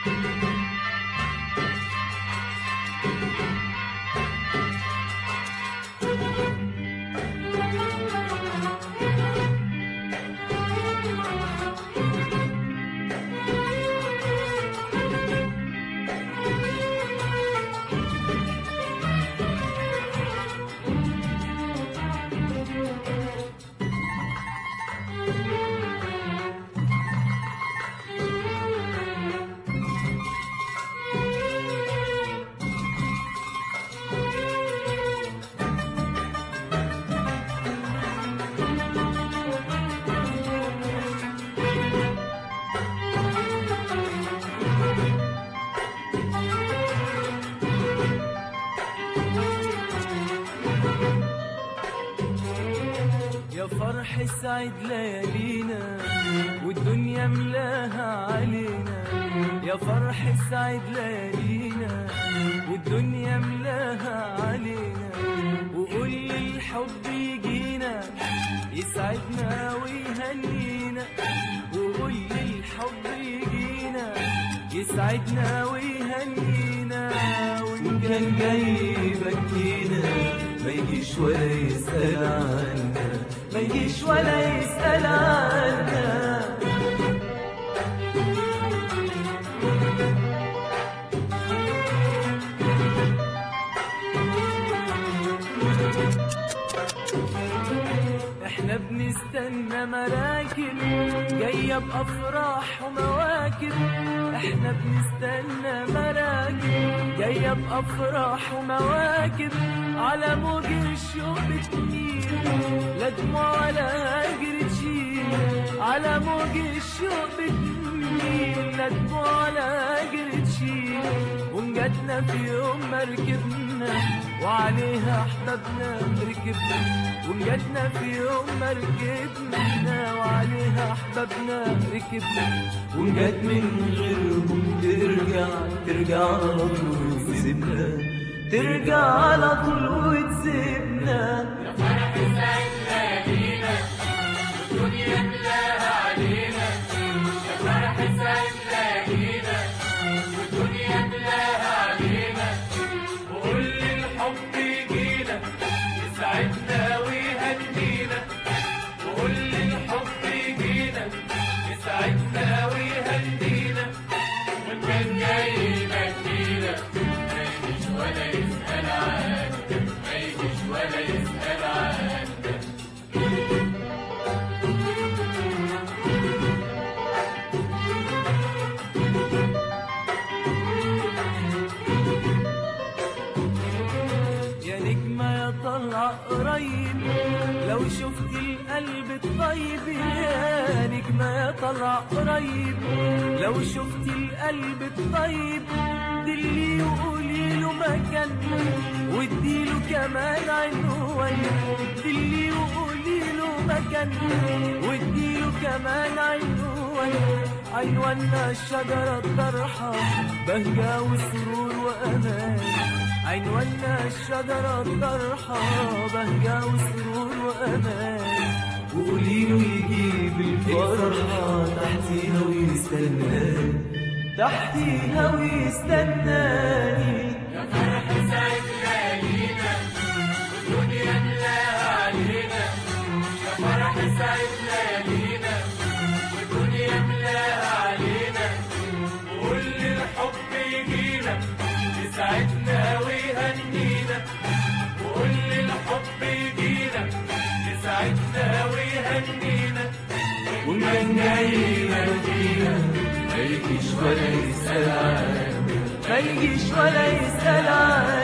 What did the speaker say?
يا فرح سعد ليالينا والدنيا ملاها علينا يا فرح سعد ليالينا والدنيا ملاها علينا وقول لي الحب يجينا يسعدنا ويهنينا وقول لي الحب يجينا يسعدنا ويهنينا وإن كان جاي يبكينا ما يجيش ولا يسأل عنا ما يجيش ولا يسأل عنا احنا بنستنى مراكب جاية بأفراح ومواكب احنا بنستنى مراكب جاية بأفراح ومواكب على موج الشوق بتميل لا دموع ولا هجر تشيل على موج الشوق بتميل لا دموع ولا هجر تشيل ونجاتنا في يوم مركبنا وعليها احبابنا ركبنا ونجاتنا في يوم مركبنا وعليها احبابنا ركبنا ونجات من غيرهم ترجع ترجع على طول وتسيبنا ترجع على طول وتسيبنا وقول لي الحب يجينا يسعدنا ويهنينا وقول لي الحب يجينا يسعدنا ويهنينا وان كان جاي يبكينا ما يجيش ولا يسأل عنك ما يجيش ولا يسأل عنك يا نجمة يا طلع قريب لو شفت القلب الطيب يا نجمة يا طلع قريب لو شفت القلب الطيب دلي وقولي له مكان واديله كمان عنوان دلي وقولي له مكان واديله كمان عنوان عنواننا الشجرة الطرحة بهجة وسرور وأمان عنواننا الشجرة الطرحة بهجة وسرور وأمان وقولي له يجيب الفرحة تحتيها ويستناني تحتيها ويستناني والدنيا ملاها علينا يا فرح سعد ليالينا والدنيا ملاها علينا وقول لي الحب يجينا يسعدنا ويهنينا وقول لي الحب يجينا يسعدنا ويهنينا وإن كان جاي يبكينا ما يجيش ولا يسأل عنك ما يجيش ولا يسأل عنك